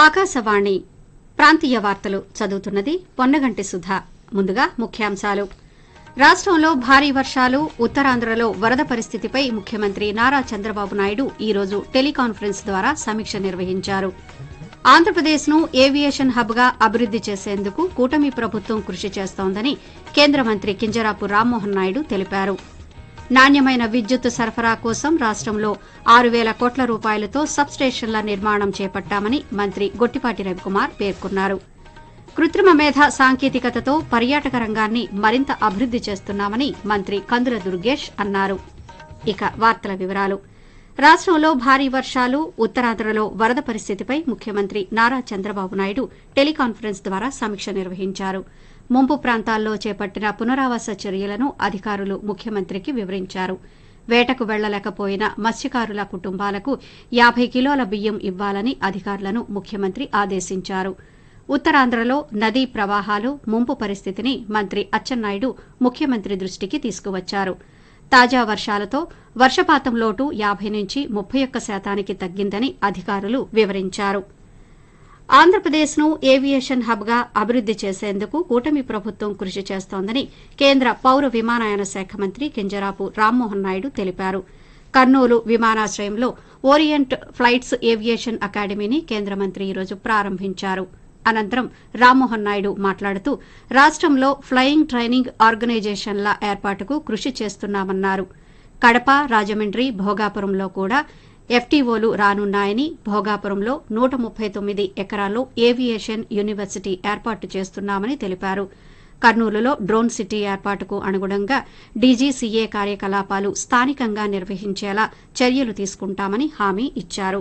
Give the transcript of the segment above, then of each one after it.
ఆకాశవాణి ప్రాంతీయ వార్తలు చదువుతున్నది పొన్నగంటి సుధ ముందుగా ముఖ్యాంశాలు రాష్టంలో భారీ వర్షాలు ఉత్తరాంధ్రలో వరద పరిస్థితిపై ముఖ్యమంత్రి నారా చంద్రబాబు నాయుడు ఈ రోజు టెలికాన్ఫరెన్స్ ద్వారా సమీక్ష నిర్వహించారు ఆంధ్రప్రదేశ్ను ఏవియేషన్ హబ్గా అభివృద్ది చేసేందుకు కూటమి ప్రభుత్వం కృషి చేస్తోందని కేంద్ర మంత్రి కింజరాపు రామ్మోహన్ నాయుడు తెలిపారు నాణ్యమైన విద్యుత్ సరఫరా కోసం రాష్టంలో ఆరు వేల కోట్ల రూపాయలతో సబ్స్టేషన్ల నిర్మాణం చేపట్టామని మంత్రి గొట్టిపాటి రవికుమార్ పేర్కొన్నారు కృత్రిమ మేధ సాంకేతికతతో పర్యాటక రంగాన్ని మరింత అభివృద్ది చేస్తున్నామని మంత్రి కందుల దుర్గేష్ అన్నారు ఇక వార్తల వివరాలు రాష్టంలో భారీ వర్షాలు ఉత్తరాంధ్రలో వరద పరిస్థితిపై ముఖ్యమంత్రి నారా చంద్రబాబు నాయుడు టెలికాన్ఫరెన్స్ ద్వారా సమీక్ష నిర్వహించారు ముంపు ప్రాంతాల్లో చేపట్టిన పునరావాస చర్యలను అధికారులు ముఖ్యమంత్రికి వివరించారు వేటకు వెళ్లలేకపోయిన మత్స్యకారుల కుటుంబాలకు యాబై కిలోల బియ్యం ఇవ్వాలని అధికారులను ముఖ్యమంత్రి ఆదేశించారు ఉత్తరాంధ్రలో నదీ ప్రవాహాలు ముంపు పరిస్థితిని మంత్రి అచ్చెన్నాయుడు ముఖ్యమంత్రి దృష్టికి తీసుకువచ్చారు తాజా వర్షాలతో వర్షపాతం లోటు యాబై నుంచి ముప్పై ఒక్క శాతానికి తగ్గిందని అధికారులు వివరించారు ఆంధ్రప్రదేశ్ను ఏవియేషన్ హబ్గా అభివృద్ది చేసేందుకు కూటమి ప్రభుత్వం కృషి చేస్తోందని కేంద్ర పౌర విమానయాన శాఖ మంత్రి కింజరాపు రామ్మోహన్ నాయుడు తెలిపారు కర్నూలు విమానాశ్రయంలో ఓరియంట్ ఫ్లైట్స్ ఏవియేషన్ అకాడమీని కేంద్ర మంత్రి ఈరోజు ప్రారంభించారు అనంతరం రామ్మోహన్ నాయుడు మాట్లాడుతూ రాష్టంలో ఫ్లయింగ్ ట్రైనింగ్ ఆర్గనైజేషన్ల ఏర్పాటుకు కృషి చేస్తున్నామన్నారు కడప రాజమండ్రి భోగాపురంలో కూడా ఎఫ్టీఓలు రానున్నాయని భోగాపురంలో నూట ముప్పై తొమ్మిది ఎకరాల్లో ఏవియేషన్ యూనివర్సిటీ ఏర్పాటు చేస్తున్నామని తెలిపారు కర్నూలులో డ్రోన్ సిటీ ఏర్పాటుకు అనుగుణంగా డీజీసీఏ కార్యకలాపాలు స్థానికంగా నిర్వహించేలా చర్యలు తీసుకుంటామని హామీ ఇచ్చారు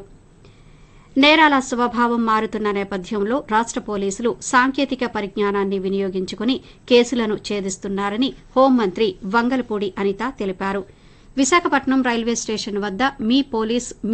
నేరాల స్వభావం మారుతున్న నేపథ్యంలో రాష్ట పోలీసులు సాంకేతిక పరిజ్ఞానాన్ని వినియోగించుకుని కేసులను ఛేదిస్తున్నారని హోంమంత్రి వంగలపూడి అనిత తెలిపారు విశాఖపట్నం రైల్వే స్టేషన్ వద్ద మీ పోలీస్